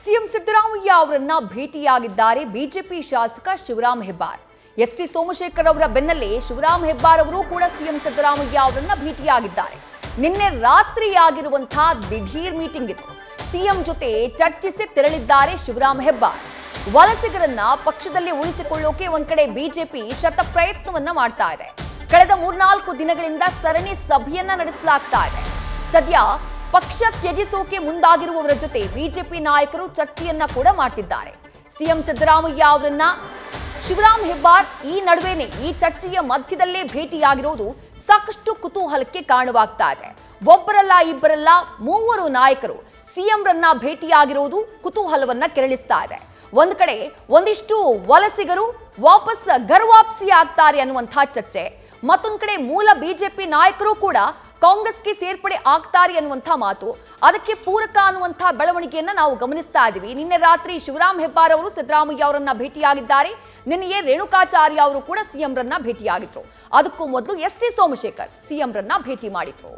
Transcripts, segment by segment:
CM Siddaramaiah ಅವರನ್ನ ಭೇಟಿಯಾಗಿದ್ದಾರೆ BJP ಶಾಸಕ ಶಿವರಾಮ್ ಹೆಬ್ಬಾರ್ ಎಸ್ ಟಿ ಸೋಮಶೇಖರ್ ಅವರ ಬೆನ್ನಲ್ಲೇ ಶಿವರಾಮ್ ಹೆಬ್ಬಾರ್ ಅವರು ಕೂಡ ಸಿಎಂ ಸಿದ್ದರಾಮಯ್ಯ ಅವರನ್ನ ಭೇಟಿಯಾಗಿದ್ದಾರೆ ನಿನ್ನೆ ರಾತ್ರಿ ಆಗಿರುವಂತಹ ದಿಢೀರ್ ಮೀಟಿಂಗ್ ಇದು ಸಿಎಂ ಜೊತೆ ಚರ್ಚಿಸಿ ತೆರಳಿದ್ದಾರೆ ಶಿವರಾಮ್ ಹೆಬ್ಬಾರ್ ವಲಸಿಗರನ್ನ ಪಕ್ಷದಲ್ಲಿ ಉಳಿಸಿಕೊಳ್ಳೋಕೆ ಒಂದ್ ಕಡೆ ಬಿಜೆಪಿ ಶತ ಪ್ರಯತ್ನವನ್ನ ಮಾಡ್ತಾ ಇದೆ ಕಳೆದ ಮೂರ್ನಾಲ್ಕು ದಿನಗಳಿಂದ ಸರಣಿ ಸಭೆಯನ್ನ ನಡೆಸಲಾಗ್ತಾ ಇದೆ ಸದ್ಯ ಪಕ್ಷ ತ್ಯಜಿಸೋಕೆ ಮುಂದಾಗಿರುವವರ ಜೊತೆ ಬಿಜೆಪಿ ನಾಯಕರು ಚರ್ಚೆಯನ್ನ ಕೂಡ ಮಾಡ್ತಿದ್ದಾರೆ ಸಿಎಂ ಸಿದ್ದರಾಮಯ್ಯ ಅವರನ್ನ ಶಿವರಾಮ್ ಹೆಬ್ಬಾರ್ ಈ ನಡುವೆನೆ ಈ ಚರ್ಚೆಯ ಮಧ್ಯದಲ್ಲೇ ಭೇಟಿಯಾಗಿರೋದು ಸಾಕಷ್ಟು ಕುತೂಹಲಕ್ಕೆ ಕಾರಣವಾಗ್ತಾ ಇದೆ ಒಬ್ಬರಲ್ಲ ಇಬ್ಬರಲ್ಲ ಮೂವರು ನಾಯಕರು ಸಿಎಂರನ್ನ ಭೇಟಿಯಾಗಿರೋದು ಕುತೂಹಲವನ್ನ ಕೆರಳಿಸ್ತಾ ಇದೆ ಒಂದ್ ಕಡೆ ಒಂದಿಷ್ಟು ವಲಸಿಗರು ವಾಪಸ್ ಗರ್ವಾಪ್ಸಿ ಆಗ್ತಾರೆ ಅನ್ನುವಂಥ ಚರ್ಚೆ ಮತ್ತೊಂದ್ ಕಡೆ ಮೂಲ ಬಿಜೆಪಿ ನಾಯಕರು ಕೂಡ ಕಾಂಗ್ರೆಸ್ಗೆ ಸೇರ್ಪಡೆ ಆಗ್ತಾರೆ ಅನ್ನುವಂಥ ಮಾತು ಅದಕ್ಕೆ ಪೂರಕ ಅನ್ನುವಂಥ ಬೆಳವಣಿಗೆಯನ್ನ ನಾವು ಗಮನಿಸ್ತಾ ಇದ್ದೀವಿ ನಿನ್ನೆ ರಾತ್ರಿ ಶಿವರಾಮ್ ಹೆಬ್ಬಾರ್ ಅವರು ಸಿದ್ದರಾಮಯ್ಯ ಅವರನ್ನ ಭೇಟಿಯಾಗಿದ್ದಾರೆ ನಿನ್ನೆಯೇ ರೇಣುಕಾಚಾರ್ಯ ಅವರು ಕೂಡ ಸಿಎಂರನ್ನ ಭೇಟಿಯಾಗಿದ್ರು ಅದಕ್ಕೂ ಮೊದಲು ಎಸ್ ಟಿ ಸೋಮಶೇಖರ್ ಸಿಎಂರನ್ನ ಭೇಟಿ ಮಾಡಿದ್ರು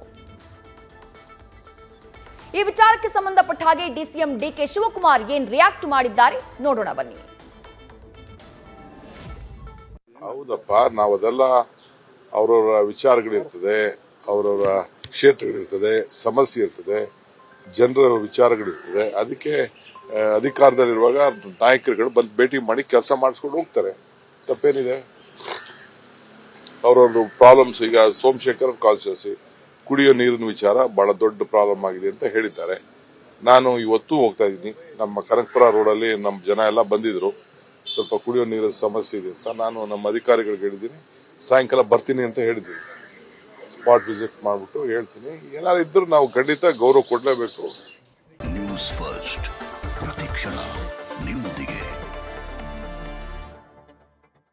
ಈ ವಿಚಾರಕ್ಕೆ ಸಂಬಂಧಪಟ್ಟ ಹಾಗೆ ಡಿಸಿಎಂ ಡಿಕೆ ಶಿವಕುಮಾರ್ ಏನ್ ರಿಯಾಕ್ಟ್ ಮಾಡಿದ್ದಾರೆ ನೋಡೋಣ ಬನ್ನಿ ಹೌದಪ್ಪ ನಾವು ಅದೆಲ್ಲ ಅವ್ರವ್ರ ವಿಚಾರಗಳಿರ್ತದೆ ಅವ್ರವ್ರ ಕ್ಷೇತ್ರಗಳಿರ್ತದೆ ಸಮಸ್ಯೆ ಇರ್ತದೆ ಜನರ ವಿಚಾರಗಳಿರ್ತದೆ ಅದಕ್ಕೆ ಆ, ಅಧಿಕಾರದಲ್ಲಿರುವಾಗ ನಾಯಕರುಗಳು ಬಂದು ಭೇಟಿ ಮಾಡಿ ಕೆಲಸ ಮಾಡಿಸ್ಕೊಂಡು ಹೋಗ್ತಾರೆ ತಪ್ಪೇನಿದೆ ಅವ್ರವ್ರದ್ದು ಪ್ರಾಬ್ಲಮ್ಸ್ ಈಗ ಸೋಮಶೇಖರ್ ಕಾನ್ಸ್ಟಿಟ್ಯೂನ್ಸಿ ಕುಡಿಯೋ ನೀರಿನ ವಿಚಾರ ಬಹಳ ದೊಡ್ಡ ಪ್ರಾಬ್ಲಮ್ ಆಗಿದೆ ಅಂತ ಹೇಳಿದ್ದಾರೆ ನಾನು ಇವತ್ತು ಹೋಗ್ತಾ ಇದ್ದೀನಿ ನಮ್ಮ ಕನಕಪುರ ರೋಡಲ್ಲಿ ನಮ್ಮ ಜನ ಎಲ್ಲ ಬಂದಿದ್ರು ಸ್ವಲ್ಪ ಕುಡಿಯೋ ನೀರಿನ ಸಮಸ್ಯೆ ಇದೆ ಅಂತ ನಾನು ನಮ್ಮ ಅಧಿಕಾರಿಗಳಿಗೆ ಹೇಳಿದ್ದೀನಿ ಸಾಯಂಕಾಲ ಬರ್ತೀನಿ ಅಂತ ಹೇಳಿದ್ದೀನಿ ಸ್ಪಾಟ್ ವಿಸಿಟ್ ಮಾಡ್ಬಿಟ್ಟು ಹೇಳ್ತೀನಿ ಏನಾದ್ರು ಇದ್ರು ನಾವು ಖಂಡಿತ ಗೌರವ ಕೊಡಲೇಬೇಕು ನ್ಯೂಸ್ ಫಸ್ಟ್ ಪ್ರತಿಕ್ಷಣ ನಿಮ್ಮೊಂದಿಗೆ